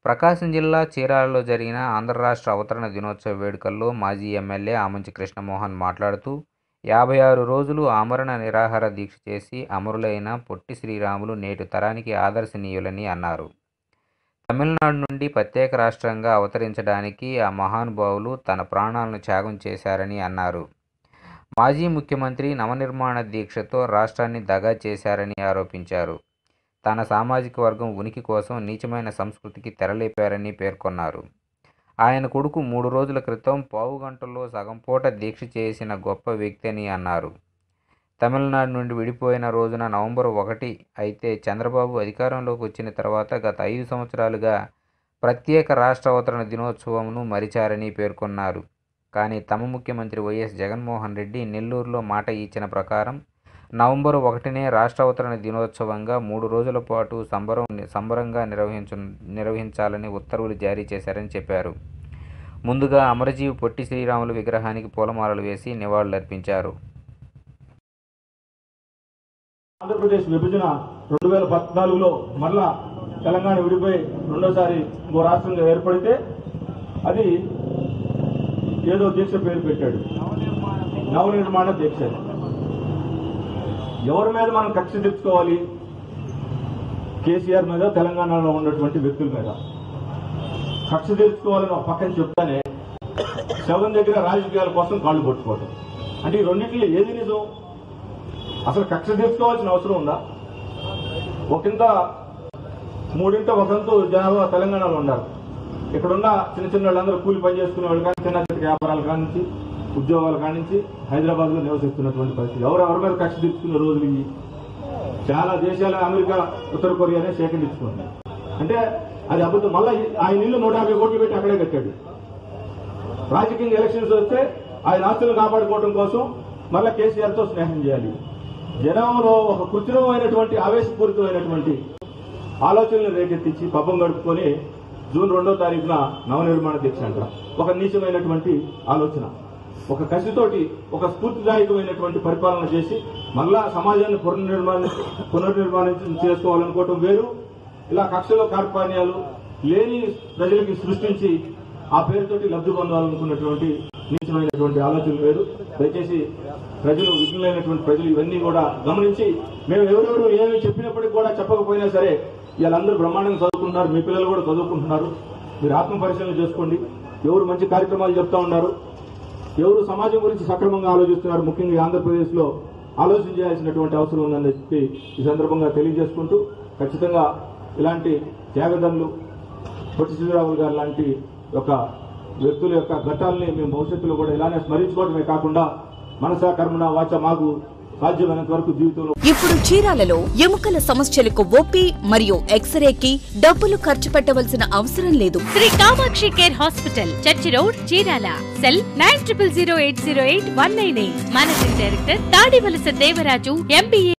ప్రకాశం జిల్లా చీరాలలో జరిగిన ఆంధ్ర రాష్ట్ర అవతరణ దినోత్సవ వేడుకల్లో మాజీ ఎమ్మెల్యే ఆమంచి కృష్ణమోహన్ మాట్లాడుతూ యాభై ఆరు రోజులు ఆమరణ నిరాహార దీక్ష చేసి అమరులైన పొట్టి శ్రీరాములు నేటి తరానికి ఆదర్శనీయులని అన్నారు తమిళనాడు నుండి ప్రత్యేక రాష్ట్రంగా అవతరించడానికి ఆ మహానుభావులు తన ప్రాణాలను త్యాగం చేశారని అన్నారు మాజీ ముఖ్యమంత్రి నవనిర్మాణ దీక్షతో రాష్ట్రాన్ని దగా చేశారని ఆరోపించారు తన సామాజిక వర్గం ఉనికి కోసం నీచమైన సంస్కృతికి తెరలేపారని పేర్కొన్నారు ఆయన కొడుకు మూడు రోజుల క్రితం పావు గంటల్లో సగం పూట దీక్ష చేసిన గొప్ప వ్యక్తి అని అన్నారు తమిళనాడు నుండి విడిపోయిన రోజున నవంబర్ ఒకటి అయితే చంద్రబాబు అధికారంలోకి వచ్చిన తర్వాత గత ఐదు సంవత్సరాలుగా ప్రత్యేక రాష్ట్ర అవతరణ దినోత్సవంను మరిచారని పేర్కొన్నారు కానీ తమ ముఖ్యమంత్రి వైఎస్ జగన్మోహన్ రెడ్డి నెల్లూరులో మాట ఇచ్చిన ప్రకారం నవంబర్ ఒకటినే రాష్ట్ర అవతరణ దినోత్సవంగా మూడు రోజుల పాటు సంబరం సంబరంగా నిర్వహించు నిర్వహించాలని ఉత్తర్వులు జారీ చేశారని చెప్పారు ముందుగా అమరజీవి పొట్టి శ్రీరాములు విగ్రహానికి పూలమాలలు వేసి నివాళులర్పించారు ఆంధ్రప్రదేశ్ విభజన రెండు వేల పద్నాలుగులో మరలా తెలంగాణ విడిపోయి రెండోసారి ఇంకో రాష్ట్రంగా ఏర్పడితే అది ఏదో దీక్ష పేరు పెట్టాడు నవనిర్మాణ దీక్ష ఎవరి మీద మనం కక్ష తెచ్చుకోవాలి కేసీఆర్ మీద తెలంగాణలో ఉన్నటువంటి వ్యక్తుల మీద కక్ష తెచ్చుకోవాలని ఒక పక్కన చెప్తానే శవం దగ్గర రాజకీయాల కోసం కాళ్ళు పట్టుకోవటం అంటే ఈ రెండింటిలో ఏది నిజం అసలు కక్ష తీర్చుకోవాల్సిన అవసరం ఉందా ఒకంత మూడింట ఒకంతు జనాభా తెలంగాణలో ఉన్నారు ఇక్కడున్న చిన్న చిన్న వాళ్ళందరూ కూలి పని చేసుకునే వాళ్ళు కానీ చిన్న చిన్న వ్యాపారాల కానించి ఉద్యోగాల కానించి హైదరాబాద్ లో నివసిస్తున్నటువంటి పరిస్థితి ఎవరు ఎవరి మీద కక్ష తీర్చుకునే రోజులు ఇవి చాలా దేశాలు అమెరికా ఉత్తర కొరియానే సేకరించుకుంటున్నాయి అంటే అది అబద్ధం మళ్ళీ ఆయన ఇల్లు నూట యాభై కోట్లు పెట్టి అక్కడే కట్టాడు రాజకీయ ఎలక్షన్స్ వస్తే ఆయన ఆస్తులను కాపాడుకోవడం కోసం మళ్ళా కేసీఆర్ తో స్నేహం చేయాలి జనంలో ఒక కృత్రిమమైనటువంటి ఆవేశపూరితమైనటువంటి ఆలోచనలు రేకెత్తించి పబ్బం గడుపుకొని జూన్ రెండో తారీఖున నవనిర్మాణ దీక్ష అంట ఒక నీచమైనటువంటి ఆలోచన ఒక కసితోటి ఒక స్ఫూర్తిదాయకమైనటువంటి పరిపాలన చేసి మళ్ళా సమాజాన్ని పునర్నిర్మాణం పునర్నిర్మాణం చేసుకోవాలనుకోవటం వేరు ఇలా కక్షలో కార్పాణ్యాలు లేని ప్రజలకి సృష్టించి ఆ పేరుతోటి లబ్ధి పొందాలనుకున్నటువంటి నీచమైనటువంటి ఆలోచనలు వేరు దయచేసి ప్రజలు విఘ్నులైనటువంటి ప్రజలు ఇవన్నీ కూడా గమనించి మేము ఎవరెవరు ఏమి చెప్పినప్పటికీ కూడా చెప్పకపోయినా సరే వీళ్ళందరూ బ్రహ్మాండంగా చదువుకుంటున్నారు మీ పిల్లలు కూడా చదువుకుంటున్నారు మీరు ఆత్మ పరిశీలన చేసుకోండి ఎవరు మంచి కార్యక్రమాలు చెప్తా ఉన్నారు ఎవరు సమాజం గురించి సక్రమంగా ఆలోచిస్తున్నారు ముఖ్యంగా ఆంధ్రప్రదేశ్ లో ఆలోచన చేయాల్సినటువంటి అవసరం ఉందని చెప్పి ఈ సందర్భంగా తెలియజేసుకుంటూ ఖచ్చితంగా ఇలాంటి త్యాగదనులు పొట్టి శ్రీరాములు గారు లాంటి యొక్క వ్యక్తుల యొక్క ఘట్టాలని మేము భవిష్యత్తులో కూడా ఇలానే స్మరించుకోవడమే కాకుండా మనసా కర్మణ వాచ మాకు సాధ్యమైనంత వరకు జీవితంలో ఇప్పుడు చీరాలలో ఎముకల సమస్యలకు ఓపీ మరియు ఎక్స్రేకి డబ్బులు ఖర్చు పెట్టవలసిన అవసరం లేదు Shri Kamakshi care hospital church road Chirala cell nine triple zero eight zero eight one nine eight managing director Tadivalasa Devaraju MBA